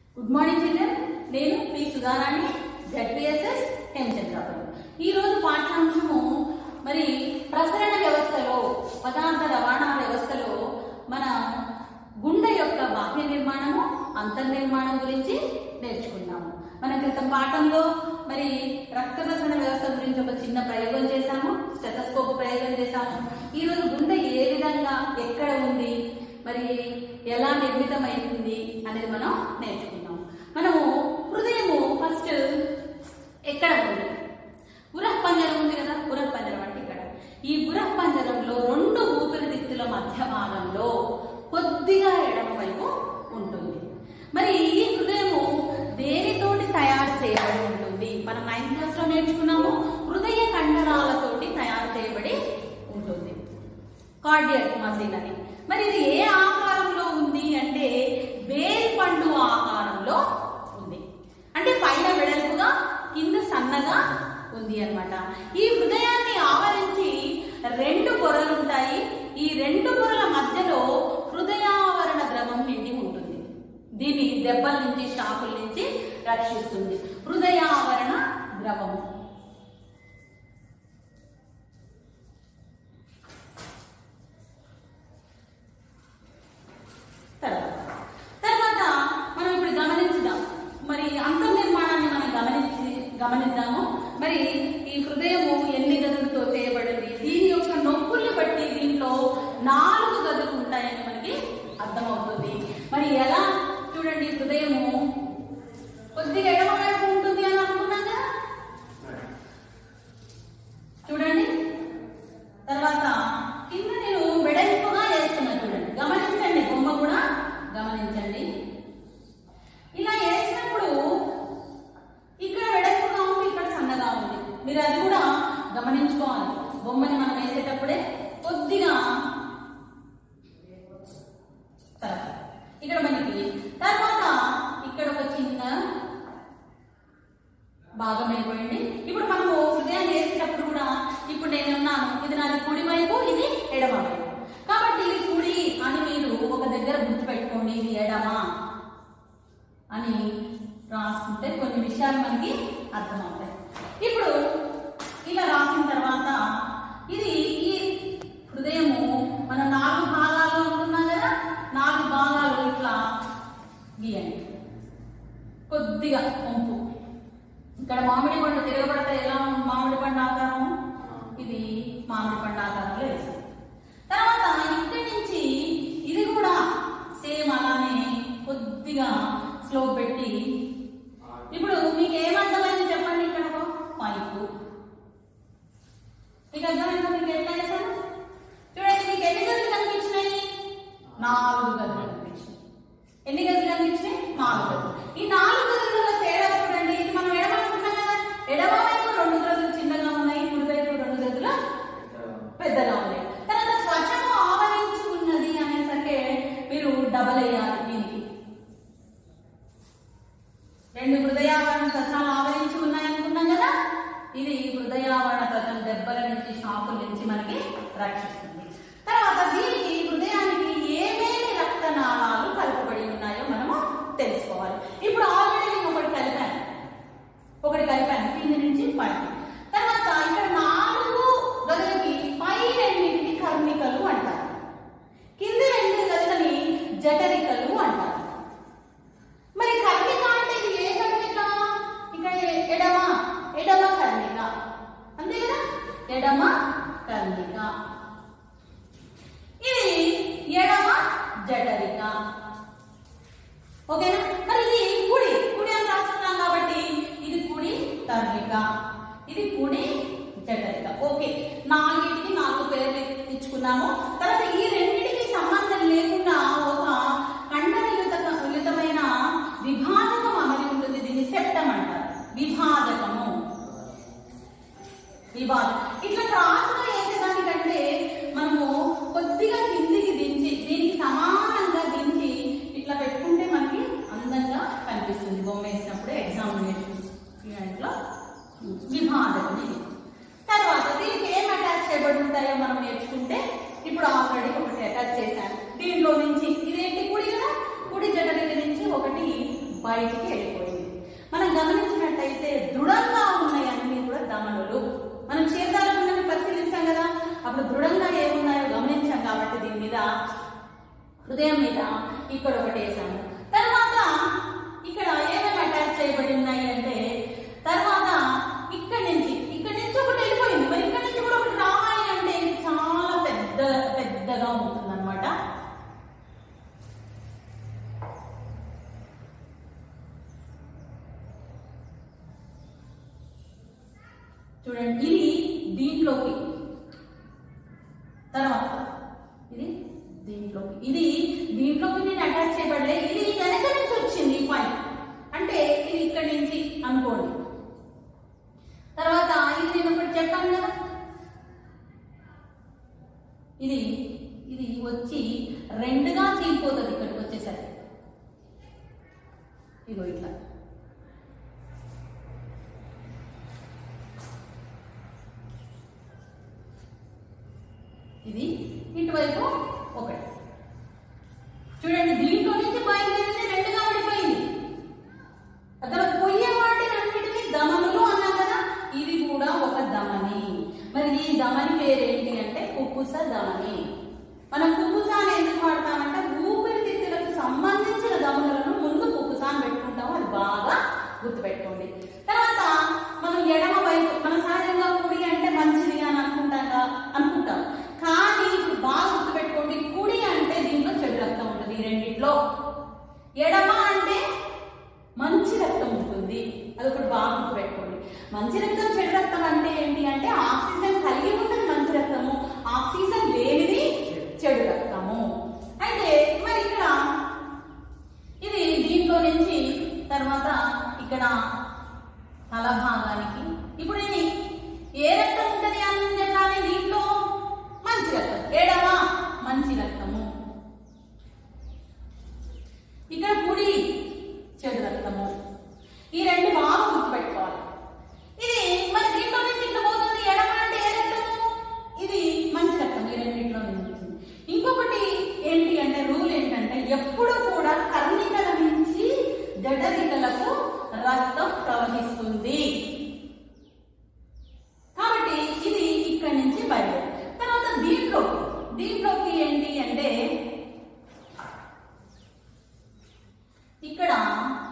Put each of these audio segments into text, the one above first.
good morning children నేను P Sudharani ZPSS Hemachandrapuram ఈ రోజు పాఠ్యాంశము మరి ప్రసరణ వ్యవస్థలో పదార్థ రవాణా వ్యవస్థలో మన గుండె యొక్క బాహ్య నిర్మాణము అంతర్నిర్మాణం గురించి నేర్చుకున్నాము మన క్రితం పాఠంలో మరి రక్త ప్రసరణ వ్యవస్థ గురించి ఒక చిన్న ప్రయోగం చేశాము స్టెటస్కోప్ ప్రయోగం చేశాము ఈ రోజు గుండె ఏ విధంగా ఎక్కడ ఉంది మరి ఎలా నిర్మితమైంది అనేది మనం నేర్చుకున్నాం మనము హృదయము ఫస్ట్ ఎక్కడ ఉంది పురఃపంజరం ఉంది కదా పురఃపంజరం అంటే ఇక్కడ ఈ పురఃపంజరంలో రెండు ఊపిరితిత్తుల మధ్య భాగంలో కొద్దిగా ఎడమ వైపు ఉంటుంది మరి ఈ హృదయము దేనితోటి తయారు చేయబడి ఉంటుంది మనం నైన్త్ క్లాస్ లో నేర్చుకున్నాము హృదయ కండరాలతోటి తయారు చేయబడి ఉంటుంది కార్డియక్ మసిల్ అని మరి ఇది ఏ ఆకారంలో ఉంది అంటే వేల్ పండు ఆకారంలో ఉంది అంటే పైన వెడల్పుగా కింద సన్నగా ఉంది అన్నమాట ఈ హృదయాన్ని ఆవరించి రెండు పొరలు ఉంటాయి ఈ రెండు పొరల మధ్యలో హృదయావరణ ద్రవం నిండి ఉంటుంది దీన్ని దెబ్బల నుంచి షాకుల నుంచి రక్షిస్తుంది హృదయావరణ ద్రవము తర్వాత తర్వాత మనం ఇప్పుడు గమనించుదాం మరి అంతర్నిర్మాణాన్ని మనం గమనించి గమనిద్దాము మరి ఈ హృదయము ఎన్ని గదులతో చేయబడింది దీని యొక్క నొప్పుల్ని బట్టి దీంట్లో నాలుగు గదులు ఉంటాయని మనకి అర్థమవుతుంది మరి ఎలా చూడండి హృదయము కొద్దిగా ఎడమ వైపు ఉంటుంది అని అనుకున్నాం కదా చూడండి తర్వాత కింద నేను వెడల్పుగా వేస్తున్నా చూడండి గమనించండి బొమ్మ కూడా గమనించండి ఇలా వేసినప్పుడు ఇక్కడ వెడల్పుగా ఉంది ఇక్కడ సన్నగా ఉంది మీరు అది కూడా గమనించుకోవాలి బొమ్మని మనం వేసేటప్పుడే కొద్దిగా తర్వాత ఇక్కడ మనకి తర్వాత ఇక్కడ ఒక చిన్న భాగం అయిపోయింది ఇప్పుడు మనము హృదయాన్ని వేసేటప్పుడు కూడా ఇప్పుడు నేను ఉన్నాను ఇది నాది కుడి వైపు ఇది ఎడమ వైపు కాబట్టి ఇది కుడి అని మీరు ఒక దగ్గర గుర్తుపెట్టుకోండి ఇది ఎడమ అని రాసుకుంటే కొన్ని విషయాలు మనకి అర్థమవుతాయి ఇప్పుడు ఇలా రాసిన తర్వాత ఇది ఈ హృదయము మన నాలుగు భాగాల్లో ఉంటున్నాం కదా నాలుగు భాగాలు ఇట్లా గీయండి కొద్దిగా వంపు ఇక్కడ మామిడి పండు తిరగబడితే ఎలా ఉంది మామిడి పండు ఆకారం ఇది మామిడి పండు ఆకారంలో వేసాం తర్వాత ఇక్కడి నుంచి ఇది కూడా సేమ్ అలానే కొద్దిగా స్లో పెట్టి ఇప్పుడు మీకు ఏమర్థమైంది చెప్పండి ఇక్కడ ఒక పైపు మీకు అర్థమైందా మీకు ఎట్లా వేసాను చూడండి మీకు ఎన్ని గదులు కనిపించినాయి నాలుగు గదులు కనిపించినాయి ఎన్ని గదులు కనిపించినాయి నాలుగు గదులు ఈ నాలుగు గదులలో తేడా చూడండి ఇది మనం ఎడమ అనుకున్నాం కదా ఎడమ వైపు రెండు గదులు చిన్నగా ఉన్నాయి కుడి వైపు రెండు గదులు పెద్దగా ఉన్నాయి తర్వాత త్వచము ఆవరించి ఉన్నది అనేసరికి మీరు డబల్ అయ్యాలి దీనికి రెండు హృదయావరణ త్వచాలు ఆవరించి ఉన్నాయనుకున్నాం కదా ఇది హృదయావరణ త్వచం దెబ్బల నుంచి షాకుల నుంచి మనకి రక్షిస్తుంది తర్వాత దీనికి హృదయానికి ఏమేమి రక్తనాళాలు కలపబడి ఉన్నాయో మనము తెలుసుకోవాలి ఇప్పుడు ఆల్రెడీ నేను ఒకటి కలిపాను ఒకటి కలిపాను కింది నుంచి పైకి తర్వాత ఇక్కడ నాలుగు గదులకి పై రెండింటిని కర్ణికలు అంటారు కింది రెండు గదులని జఠరికలు అంటారు మరి కర్ణిక అంటే ఇది ఏ కర్ణిక ఇక్కడ ఎడమ ఎడమ కర్ణిక అంతే కదా ఎడమ కర్ణిక ఇది ఎడమ జఠరిక ఓకేనా మరి ఇది కుడి కుడి అని రాస్తున్నాం కాబట్టి ఇది కుడి కర్ణిక బయటికి వెళ్ళిపోయింది మనం గమనించినట్టయితే దృఢంగా ఉన్నాయి అన్ని కూడా ధమనులు మనం క్షేత్రాల గుండెని పరిశీలించాం కదా అప్పుడు దృఢంగా ఏమున్నాయో గమనించాం కాబట్టి దీని మీద హృదయం మీద ఇక్కడ ఒకటి వేసాము తర్వాత ఇక్కడ ఏమేమి అటాచ్ చేయబడి ఉన్నాయి అంటే తర్వాత ఇక్కడ నుంచి ఇక్కడ నుంచి ఒకటి వెళ్ళిపోయింది మరి ఇక్కడ నుంచి కూడా ఒకటి రావాలి అంటే ఇది చాలా పెద్ద పెద్దగా ఉంటుంది అనమాట చూడండి ఇది దీంట్లోకి తర్వాత ఇది దీంట్లోకి ఇది దీంట్లోకి నేను అటాచ్ చేయబడలే ఇది వెనక నుంచి వచ్చింది ఈ పాయింట్ అంటే ఇది ఇక్కడి నుంచి అనుకోండి తర్వాత ఇది నేను ఒకటి చెప్పాను కదా ఇది ఇది వచ్చి రెండుగా చీలిపోతుంది ఇక్కడికి వచ్చేసరికి ఇగో ఇట్లా ఇది ఇటువైపు ఒకటి చూడండి దీంట్లో నుంచి బయలుదేరింది రెండుగా పడిపోయింది అతను పొయ్యే వాటిని అన్నిటినీ దమనులు అన్నాం కదా ఇది కూడా ఒక దమని మరి ఈ దమని పేరేంటి అంటే కుక్కుస దమని మనం కుక్కుస అని ఎందుకు వాడతామంటే ఊపిరితిత్తులకు సంబంధించిన దమనులను ముందు కుక్కుస అని పెట్టుకుంటాము అది బాగా గుర్తుపెట్టుకోండి తర్వాత మనం ఎడమ వైపు మన సహజంగా కుడి అంటే మంచిది అని అనుకుంటాం కా- అనుకుంటాం కానీ ఇప్పుడు బాగా గుర్తుపెట్టుకోండి కుడి అంటే దీంట్లో చెడు రక్తం ఉంటుంది ఈ రెండిట్లో ఎడమ అంటే మంచి రక్తం ఉంటుంది అది ఒకటి బాగా గుర్తుపెట్టుకోండి మంచి రక్తం చెడు రక్తం అంటే ఏంటి అంటే ఆక్సిజన్ కలిగి ఉంటుంది మంచి రక్తము ఆక్సిజన్ లేనిది చెడు రక్తము అయితే మరి ఇక్కడ ఇది దీంట్లో నుంచి తర్వాత ఇక్కడ తల భాగానికి ఇప్పుడు ఇది ఏ రక్తం ఉంటుంది అని చెప్పాలి దీంట్లో మంచి రక్తం ఏడవ మంచి రక్తము ఇక్కడ కుడి చెడు రక్తము ఈ రెండు బాగా గుర్తుపెట్టుకోవాలి ఇది మరి దీంట్లో నుంచి ఇట్లా పోతుంది ఎడమ అంటే ఏ రక్తము ఇది మంచి రక్తం ఈ రెండింటిలో నుంచి ఇంకొకటి ఏంటి అంటే రూల్ ఏంటంటే ఎప్పుడు కూడా కర్ణికల నుంచి జఠరికలకు రక్తం ప్రవహిస్తుంది కాబట్టి ఇది ఇక్కడి నుంచి బయలు తర్వాత దీంట్లోకి దీంట్లోకి ఏంటి అంటే ఇక్కడ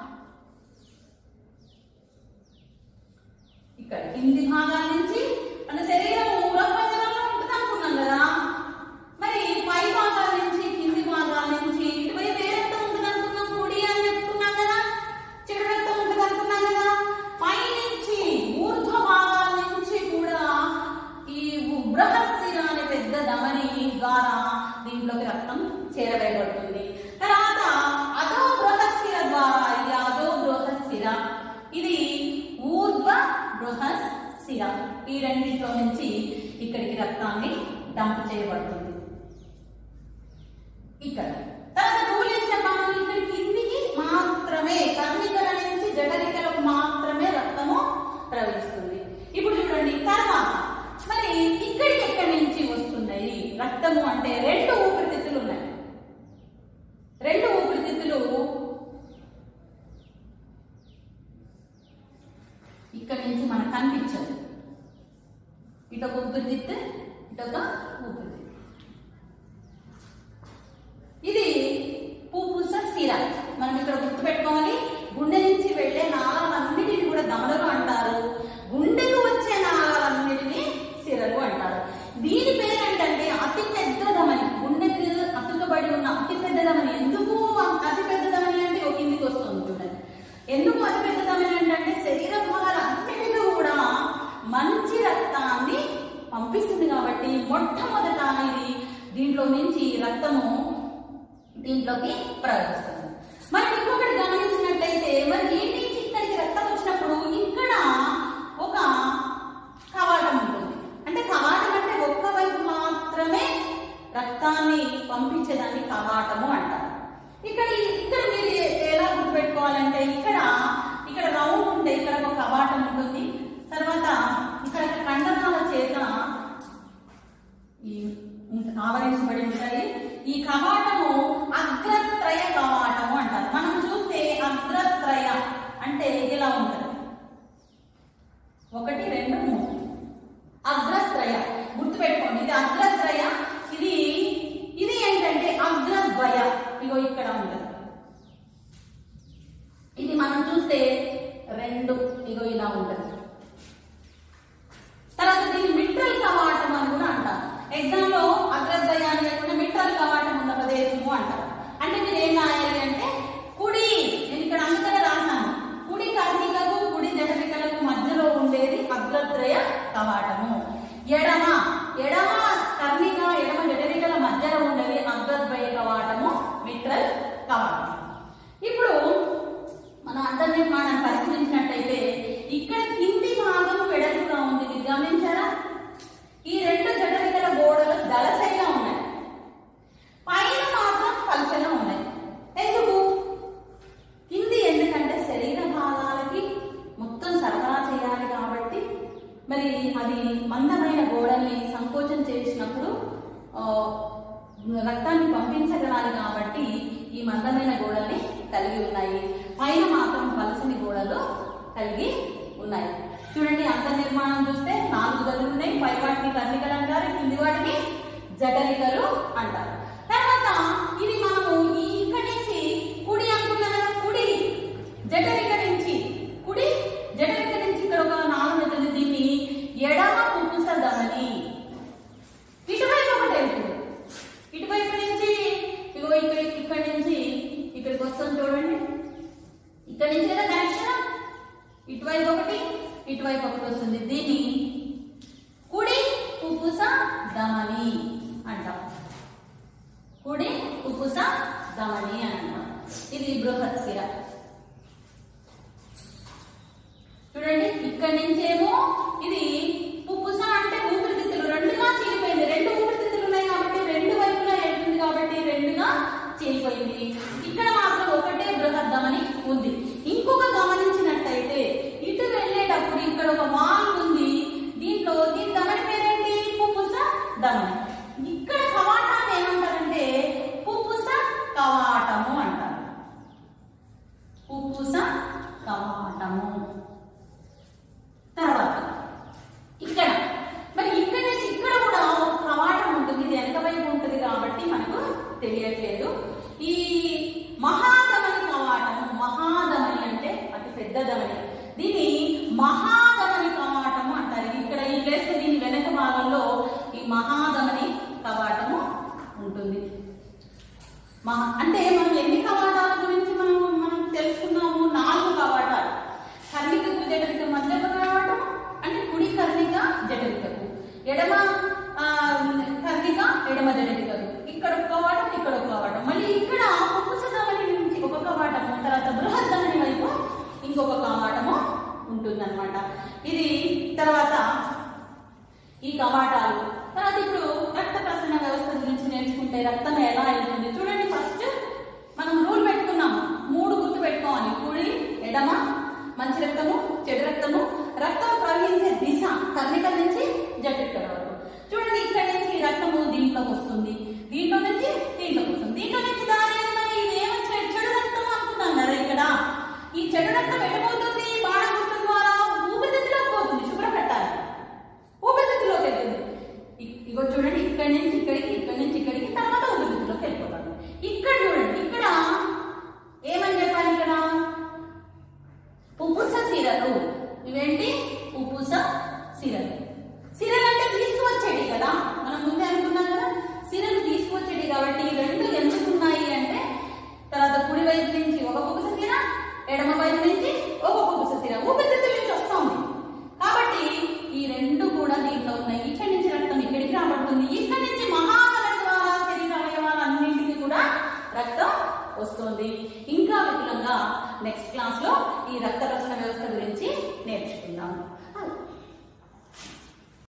ఇక్కడ కింది భాగాల నుంచి మన శరీరం ఊరపంజరంలో ఉంటుంది అనుకున్నాం కదా మరి పై భాగాల నుంచి కింది భాగాల నుంచి ఇటువైపు ఏ రక్తం ఉంటుంది అనుకున్నాం కుడి అని చెప్పుకున్నాం కదా చెడు రక్తం ఉంటుంది అనుకున్నాం కదా పై నుంచి ఊర్ధ్వ భాగాల నుంచి కూడా ఈ బృహస్సిర అనే పెద్ద ధమని ద్వారా దీంట్లోకి రక్తం చేరవేయబడుతుంది తర్వాత అధో బృహస్సిర ద్వారా ఇది అధో బృహస్సిర ఇది ఊర్ధ్వ బృహస్సిర ఈ రెండింటిలో నుంచి ఇక్కడికి రక్తాన్ని డంప్ చేయబడుతుంది ఇక్కడ తర్వాత రూల్ ఏం చెప్పాము ఇక్కడ కిందికి మాత్రమే కర్ణికల నుంచి జఠరికలకు మాత్రమే రక్తము ప్రవహిస్తుంది ఇప్పుడు చూడండి తర్వాత మరి ఇక్కడికి ఎక్కడి నుంచి వస్తున్నాయి రక్తము అంటే రెండు ఊపిరితిత్తులు ఉన్నాయి రెండు ఊపిరితిత్తులు ఇక్కడ నుంచి మనకు కనిపించదు ఇటొక ఊపిరితిత్తు ఇటొక ఊపిరితిత్తు ఇది పూపుస సిర మనం ఇక్కడ గుర్తుపెట్టుకోవాలి గుండె నుంచి వెళ్ళే నాళాలన్నిటిని కూడా దమడలు అంటారు గుండెకు వచ్చే నాళాలన్నిటిని సిరలు అంటారు దీని పేరు ఏంటంటే అతి పెద్ద ధమని గుండెకు అతుకబడి ఉన్న అతి పెద్ద ధమని ఎందుకు అతి పెద్ద ధమని అంటే ఒక కిందికి వస్తుంది చూడండి ఎందుకు అతి పెద్ద ధమని ఏంటంటే శరీర భాగాలన్నిటిలో కూడా మంచి రక్తాన్ని పంపిస్తుంది కాబట్టి మొట్టమొదట ఇలా ఉంటుంది ఒకటి రెండు మూడు అగ్రత్రయ గుర్తుపెట్టుకోండి ఇది అగ్రత్రయ ఇది ఇది ఏంటంటే అగ్రద్వయ ఇగో ఇక్కడ ఉంటుంది ఇది మనం చూస్తే రెండు ఇగో ఇలా ఉంటుంది తర్వాత దీన్ని మిట్రల్ కవాటం అని కూడా అంటారు ఎగ్జామ్ లో అగ్రద్వయాన్ని లేకుండా మిట్రల్ కవాటం ఉన్న ప్రదేశము అంటారు అంటే మీరు ఏం రాయాలి అంటే కుడి నేను ఇక్కడ అంతగా రాశాను కుడి కర్ణికకు కుడి జఠరికలకు మధ్యలో ఉండేది అగ్రద్వయ కవాటము ఎడమ ఎడమ కర్ణిక ఎడమ జఠరికల మధ్యలో ఉండేది అగ్రద్వయ కవాటము మిట్రల్ కవాటం ఇప్పుడు మనం అంతర్నిర్మాణాన్ని పరిశీలించినట్టయితే ఇక్కడ కింది భాగం వెడల్పుగా ఉంది మీరు గమనించారా ఈ రెండు జఠరికల గోడలు దళసరిగా ఉన్నాయి పైన మాత్రం పలుచగా ఉన్నాయి ఎందుకు కింది ఎందుకంటే శరీర భాగాలకి మొత్తం సరఫరా చేయాలి కాబట్టి మరి అది మందమైన గోడల్ని సంకోచం చేసినప్పుడు ఆ, రక్తాన్ని పంపించగలాలి కాబట్టి ఈ మందమైన గోడల్ని కలిగి ఉన్నాయి పైన మాత్రం పలసని గోడలు కలిగి ఉన్నాయి చూడండి అంతర్నిర్మాణం చూస్తే నాలుగు గదులు ఉన్నాయి పై వాటిని కర్ణికలు అంటారు కింది వాటిని జటలికలు అంటారు తర్వాత ఇది మనము ఈ ఇక్కడి నుంచి కుడి అనుకున్నాం కదా కుడి జటలిక నుంచి కుడి జటలిక నుంచి ఇక్కడ ఒక నాలుగు ఉంటుంది దీన్ని ఎడమ పుప్పుస ధమని ఇటువైపు ఒకటి వెళ్తుంది ఇటువైపు నుంచి ఇగో ఇక్కడ ఇక్కడి నుంచి ఇక్కడికి వస్తుంది చూడండి ఇక్కడ నుంచి కదా కనెక్షన్ ఇటువైపు ఒకటి ఇటువైపు ఒకటి వస్తుంది దీన్ని కుడి పుప్పుస ధమని అంటాం కుడి పుప్పుస ధమని అని అంటాం ఇది బృహత్ శిర చూడండి ఇక్కడి నుంచేమో ఇది పుప్పుస అంటే ఊపిరితిత్తులు రెండుగా చీలిపోయింది రెండు ఊపిరితిత్తులు ఉన్నాయి కాబట్టి రెండు వైపులా వెళ్తుంది కాబట్టి రెండుగా చీలిపోయింది ఇక్కడ మాత్రం ఒకటే బృహద్దమని ఉంది ఇంకొక గమనించినట్టయితే ఇటు వెళ్ళేటప్పుడు ఇక్కడ ఒక వాల్ ఉంది దీంట్లో దీని దమని పేరేంటి పుప్పుస దమని ఇక్కడ కవాటాన్ని ఏమంటారంటే పుప్పుస కవాటము అంటారు పుప్పుస కవాటము తర్వాత ఇక్కడ మరి ఇక్కడ నుంచి ఇక్కడ కూడా ఒక కవాటం ఉంటుంది ఇది వెనక వైపు ఉంటుంది కాబట్టి మనకు తెలియట్లేదు ఈ మహాధమని కవాటం మహాధమని అంటే అతి పెద్ద ధమని దీన్ని మహాధమని కవాటము అంటారు ఇక్కడ ఈ ప్లేస్ దీని వెనక భాగంలో ఈ మహాధమని కవాటము ఉంటుంది మహా అంటే మనం ఎన్ని కవాటాల గురించి మనం మనం తెలుసుకున్నాము నాలుగు కవాటాలు కర్ణికకు జఠరిక మధ్య కవాటం అంటే కుడి కర్ణిక జఠరికకు ఎడమ ఆ, కర్ణిక ఎడమ జఠరికకు ఇక్కడ ఒక కవాటం ఇక్కడ ఒక కవాటం మళ్ళీ ఇక్కడ పుప్పుసదమని నుంచి ఒక కవాటము తర్వాత బృహద్దమని వైపు ఇంకొక కవాటము ఉంటుందన్నమాట ఇది తర్వాత ఈ కవాటాలు తర్వాత ఇప్పుడు రక్త ప్రసరణ వ్యవస్థ గురించి నేర్చుకుంటే రక్తం ఎలా వెళ్తుంది చూడండి ఫస్ట్ మనం రూల్ పెట్టుకున్నాము మూడు గుర్తు పెట్టుకోవాలి కుడి ఎడమ మంచి రక్తము చెడు రక్తము రక్తం ప్రవహించే దిశ కర్ణికల నుంచి జట్టుకల వరకు చూడండి ఇక్కడ నుంచి ఈ రక్తము దీంట్లోకి వస్తుంది దీంట్లో నుంచి దీంట్లోకి వస్తుంది దీంట్లో నుంచి దారి ఏది మరి ఇదేమో చెడు చెడు రక్తం అనుకున్నాం కదా ఇక్కడ ఈ చెడు రక్తం ఎటుపోతుంది బాణగుర్తం ద్వారా ఊపిరితిత్తులోకి పోతుంది శుభ్రపెట్టాలి ఊపిరితిత్తులోకి వెళ్తుంది ఇ- ఇగో చూడండి ఇక్కడి నుంచి ఇక్కడికి ఇక్కడి నుంచి ఇక్కడికి తర్వాత ఊపిరితిత్తులోకి వెళ్ళిపోతాడు ఇక్కడ చూడండి ఇక్కడ ఏమని చెప్పాలి ఇక్కడ పుప్పుస సిరలు ఇవేంటి పుప్పుస సిరలు సిరలు అంటే తీసుకువచ్చేటి కదా మనం ముందే అనుకున్నాం కదా సిరలు తీసుకువచ్చేటి కాబట్టి ఈ రెండు ఎందుకు ఉన్నాయి అంటే తర్వాత కుడి వైపు నుంచి ఒక పుప్పుస సిర ఎడమ వైపు నుంచి ఒక పుప్పుస సిర ఊపిరితిత్తుల నుంచి వస్తుంది కాబట్టి ఈ రెండు కూడా దీంట్లో ఉన్నాయి ఇక్కడి నుంచి రక్తం ఇక్కడికి రాబడుతుంది ఇక్కడి నుంచి మహాకల ద్వారా శరీర అవయవాలన్నింటికి కూడా రక్తం వస్తుంది ఇంకా విపులంగా నెక్స్ట్ క్లాస్ లో ఈ రక్త ప్రసరణ వ్యవస్థ గురించి నేర్చుకుందాం